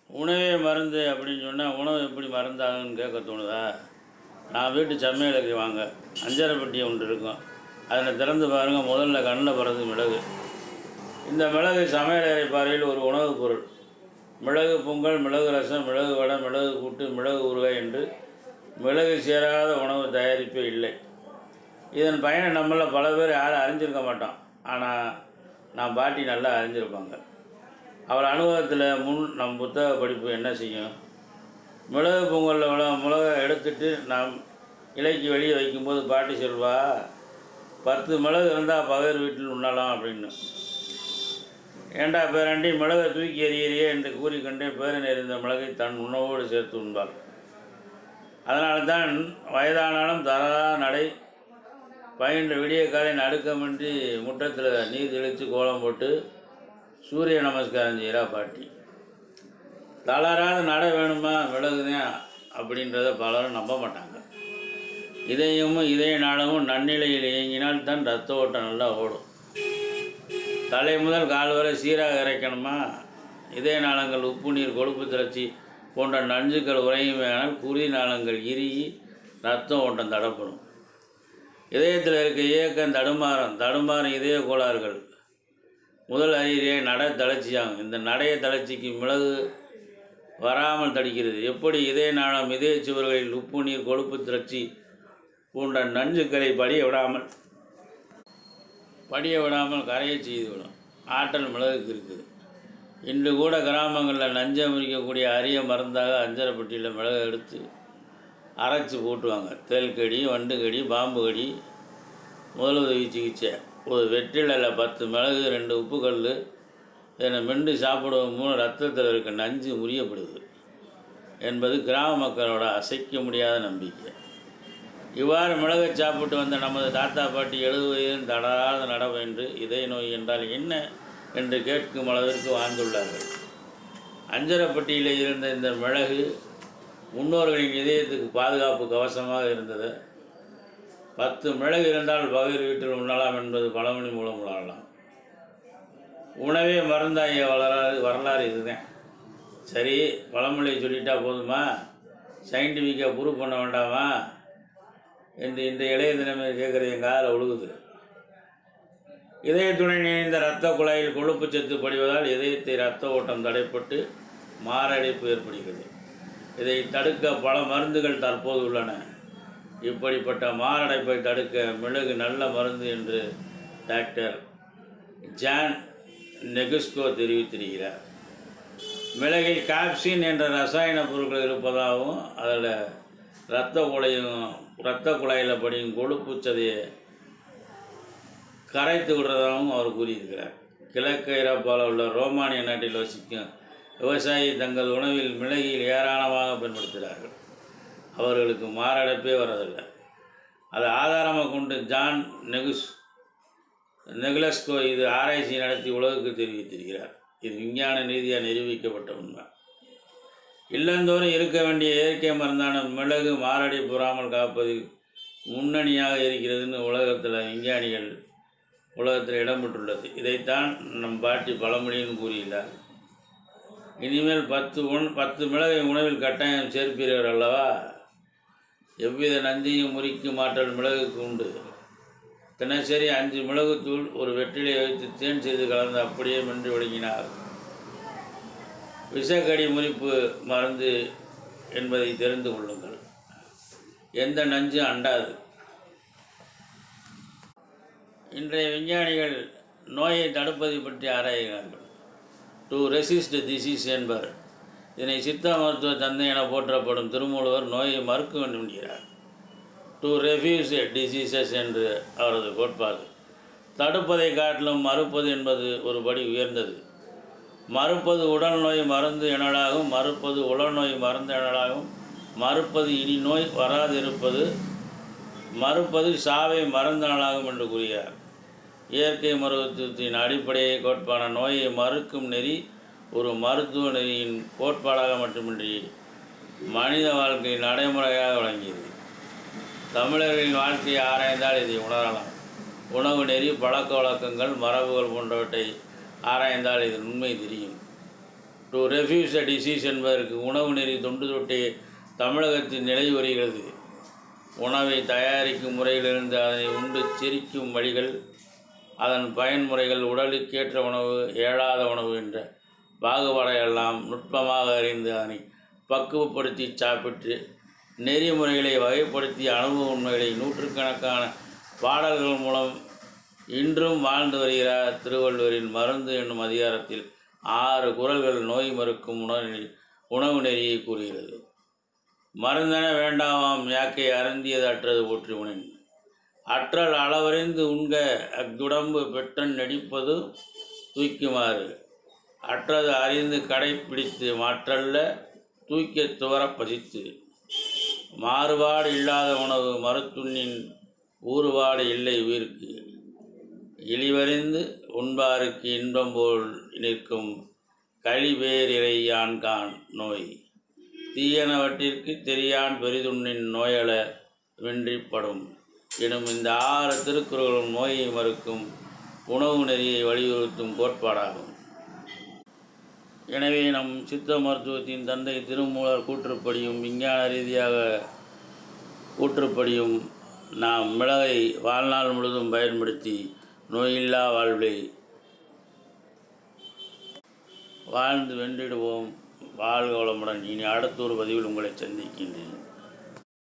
உணவே மருந்து அப்படின்னு சொன்னால் உணவு எப்படி மருந்தாகுன்னு கேட்க தோணுதா நான் வீட்டு சமையலுக்கு வாங்க அஞ்சரை பெட்டி ஒன்று இருக்கும் அதில் திறந்து பாருங்கள் முதல்ல கண்ணில் படுறது மிளகு இந்த மிளகு சமையலறை பார்வையில் ஒரு உணவுப் பொருள் மிளகு பொங்கல் மிளகு ரசம் மிளகு வடை மிளகு கூட்டு மிளகு ஊறுகாய் என்று மிளகு சேராத உணவு தயாரிப்பே இல்லை இதன் பயனை நம்மள பல பேர் யாரும் அறிஞ்சிருக்க மாட்டோம் ஆனால் நான் பாட்டி நல்லா அறிஞ்சிருப்பாங்க அவர் அனுபவத்தில் முன் நம் புத்தக படிப்பு என்ன செய்யும் மிளகு பொங்கலில் உள்ள மிளகை எடுத்துட்டு நாம் இலைக்கு வெளியே வைக்கும்போது பாட்டி சொல்வா பத்து மிளகு இருந்தால் பகர் வீட்டில் உண்ணலாம் அப்படின்னு ஏண்டா பேராண்டி மிளகை தூக்கி எறியறியே என்று கூறிக்கொண்டே பேரன் எறிந்த மிளகை தன் உணவோடு சேர்த்து உண்பாள் அதனால தான் வயதானாலும் தரதா நடை பயின்ற விடிய காலை நடுக்கமின்றி முற்றத்தில் நீர் தெளித்து கோலம் போட்டு சூரிய நமஸ்காரம் செய்கிறா பாட்டி தளராத நட வேணுமா மிளகுதான் அப்படின்றத பலரும் நம்ப மாட்டாங்க இதயமும் இதய நாளமும் நன்னிலையில் இயங்கினால் தான் ரத்த ஓட்டம் நல்லா ஓடும் தலை முதல் கால் வரை சீராக இறைக்கணுமா இதய நாளங்கள் உப்பு நீர் கொழுப்பு திரட்சி போன்ற நஞ்சுக்கள் உறையுமேனால் குருதி நாளங்கள் இறுகி ரத்த ஓட்டம் தடப்படும் இதயத்தில் இருக்க இயக்கம் தடுமாறும் தடுமாறும் இதய கோளாறுகள் முதல் அறிகுறியை நட தளர்ச்சியாகும் இந்த நடைய தளர்ச்சிக்கு மிளகு வராமல் தடுக்கிறது எப்படி இதய நாளம் இதய சுவர்களில் உப்பு நீர் கொழுப்பு திரட்சி போன்ற நஞ்சுக்களை படிய விடாமல் படிய விடாமல் கரையை செய்துவிடும் ஆற்றல் மிளகுக்கு இருக்குது இன்று கூட கிராமங்களில் நஞ்சம் முறிக்கக்கூடிய அரிய மருந்தாக அஞ்சரைப்பட்டியில் மிளகை எடுத்து அரைச்சி போட்டுவாங்க தேல்கடி வண்டுகடி பாம்பு கடி முதலுதவி சிகிச்சை ஒரு வெற்றிலையில் பத்து மிளகு ரெண்டு உப்பு கல் இதனை மென்று சாப்பிடுவதன் மூலம் ரத்தத்தில் இருக்க நஞ்சு முறியப்படுது என்பது கிராம மக்களோட அசைக்க முடியாத நம்பிக்கை இவ்வாறு மிளகை சாப்பிட்டு வந்த நமது தாத்தா பாட்டி எழுபது வயதில் தடாத நடவு என்று இதய நோய் என்றால் என்ன என்று கேட்கும் அளவிற்கு வாழ்ந்துள்ளார்கள் அஞ்சரப்பட்டியில் இருந்த இந்த மிளகு முன்னோர்களின் இதயத்துக்கு பாதுகாப்பு கவசமாக இருந்தது பத்து மிளகு இருந்தால் பகிர் வீட்டில் உண்ணலாம் என்பது பழமொழி மூலம் உணரலாம் உணவே மருந்தாகிய வரலாறு வரலாறு இதுதான் சரி பழமொழியை சொல்லிட்டா போதுமா சயின்டிஃபிக்காக ப்ரூவ் பண்ண வேண்டாமா என்று இந்த இளைய தினமே கேட்குறது என் காதில் ஒழுகுது இதயத்துடன் இணைந்த இரத்த குழாயில் கொழுப்பு சத்து படிவதால் இதயத்தை இரத்த ஓட்டம் தடைப்பட்டு மாரடைப்பு ஏற்படுகிறது இதை தடுக்க பல மருந்துகள் தற்போது உள்ளன இப்படிப்பட்ட மாரடைப்பை தடுக்க மிளகு நல்ல மருந்து என்று டாக்டர் ஜான் நெகுஸ்கோ தெரிவித்திருக்கிறார் மிளகில் காப்சின் என்ற ரசாயன பொருட்கள் இருப்பதாகவும் அதில் இரத்த குழையும் இரத்த குழாயில் படியும் கொழுப்பு சதையை கரைத்து விடுறதாகவும் அவர் கூறியிருக்கிறார் கிழக்கு ஐரோப்பாவில் உள்ள ரோமானிய நாட்டில் வசிக்கும் விவசாயி தங்கள் உணவில் மிளகில் ஏராளமாக பயன்படுத்துகிறார்கள் அவர்களுக்கு மாரடைப்பே வரதில்லை அதை ஆதாரமாக கொண்டு ஜான் நெகுஸ் நெகுலஸ்கோ இது ஆராய்ச்சி நடத்தி உலகுக்கு தெரிவித்திருக்கிறார் இது விஞ்ஞான ரீதியாக நிரூபிக்கப்பட்ட உண்மை இல்லந்தோறும் இருக்க வேண்டிய இயற்கை மருந்தான மிளகு மாரடை புறாமல் காப்பதில் முன்னணியாக இருக்கிறதுன்னு உலகத்தில் விஞ்ஞானிகள் உலகத்தில் இடம்பெற்றுள்ளது இதைத்தான் நம் பாட்டி பழமொழின்னு கூறியுள்ளார் இனிமேல் பத்து உண் பத்து மிளகை உணவில் கட்டாயம் சேர்ப்பீர்கள் அல்லவா எவ்வித நஞ்சையும் முறிக்கும் ஆற்றல் மிளகுக்கு உண்டு தினசரி அஞ்சு மிளகுத்தூள் ஒரு வெற்றிலை வைத்து தேன் செய்து கலந்து அப்படியே மென்று ஒடுங்கினார் விஷக்கடி முறிப்பு மருந்து என்பதை தெரிந்து கொள்ளுங்கள் எந்த நஞ்சும் அண்டாது இன்றைய விஞ்ஞானிகள் நோயை தடுப்பதை பற்றி ஆராய்கிறார்கள் டு ரெசிஸ்ட் டிசீஸ் என்பர் இதனை சித்த மருத்துவ தந்தை என போற்றப்படும் திருமூலவர் நோயை மறுக்க வேண்டும் என்கிறார் டு ரெஃப்யூஸ் டிசீசஸ் என்று அவரது கோட்பாடு தடுப்பதை காட்டிலும் மறுப்பது என்பது ஒரு படி உயர்ந்தது மறுப்பது உடல் நோய் மருந்து எனலாகும் மறுப்பது உடல் நோய் மருந்து எனலாகும் மறுப்பது இனி நோய் வராதிருப்பது மறுப்பது சாவை மருந்தனலாகும் என்று கூறுகிறார் இயற்கை மருத்துவத்தின் அடிப்படையை கோட்பான நோயை மறுக்கும் நெறி ஒரு மருத்துவ நெறியின் கோட்பாடாக மட்டுமின்றி மனித வாழ்க்கை நடைமுறையாக விளங்கியது தமிழர்களின் வாழ்க்கையை ஆராய்ந்தால் இதை உணரலாம் உணவு நெறி பழக்க வழக்கங்கள் மரபுகள் போன்றவற்றை ஆராய்ந்தால் இதன் உண்மை தெரியும் டு ரெஃப்யூஸ் அ டிசீஸ் என்பதற்கு உணவு நெறி தொண்டு தொட்டே தமிழகத்தின் நிலை வருகிறது உணவை தயாரிக்கும் முறையிலிருந்து அதனை உண்டு செரிக்கும் வழிகள் அதன் பயன்முறைகள் உடலுக்கேற்ற உணவு ஏழாத உணவு என்ற பாகுபாடையெல்லாம் நுட்பமாக அறிந்து அதனை பக்குவப்படுத்தி சாப்பிட்டு நெறிமுறைகளை வகைப்படுத்தி அனுபவ உண்மைகளை நூற்றுக்கணக்கான பாடல்கள் மூலம் இன்றும் வாழ்ந்து வருகிறார் திருவள்ளுவரின் மருந்து என்னும் அதிகாரத்தில் ஆறு குறள்கள் நோய் மறுக்கும் உணவு உணவு நெறியை கூறுகிறது மருந்தென வேண்டாமாம் யாக்கை அருந்தியது அற்றது போற்றி உணன் அற்றல் அளவறிந்து உண்க அக்குடம்பு பெற்றன் நடிப்பது தூய்க்குமாறு அற்றது அறிந்து கடைப்பிடித்து மாற்றல்ல தூக்கிய துவர பதித்து மாறுபாடு இல்லாத உணவு மறுத்துண்ணின் ஊறுபாடு இல்லை உயிர்க்கு இழிவறிந்து உண்பாருக்கு இன்பம் போல் நிற்கும் கழிவேர் இறையான்கான் நோய் தீயனவற்றிற்கு தெரியான் பெரிதுண்ணின் நோயள வென்றிப்படும் எனும் இந்த ஆறு திருக்குறளும் நோயை மறுக்கும் உணவு நெறியை வலியுறுத்தும் கோட்பாடாகும் எனவே நம் சித்த மருத்துவத்தின் தந்தை திருமூலர் கூற்றுப்படியும் விஞ்ஞான ரீதியாக கூற்றுப்படியும் நாம் மிளகை வாழ்நாள் முழுதும் பயன்படுத்தி நோயில்லா வாழ்வை வாழ்ந்து வென்றிடுவோம் வாழ்க வளமுடன் இனி அடுத்த ஒரு பதிவில் உங்களை சந்திக்கின்றேன்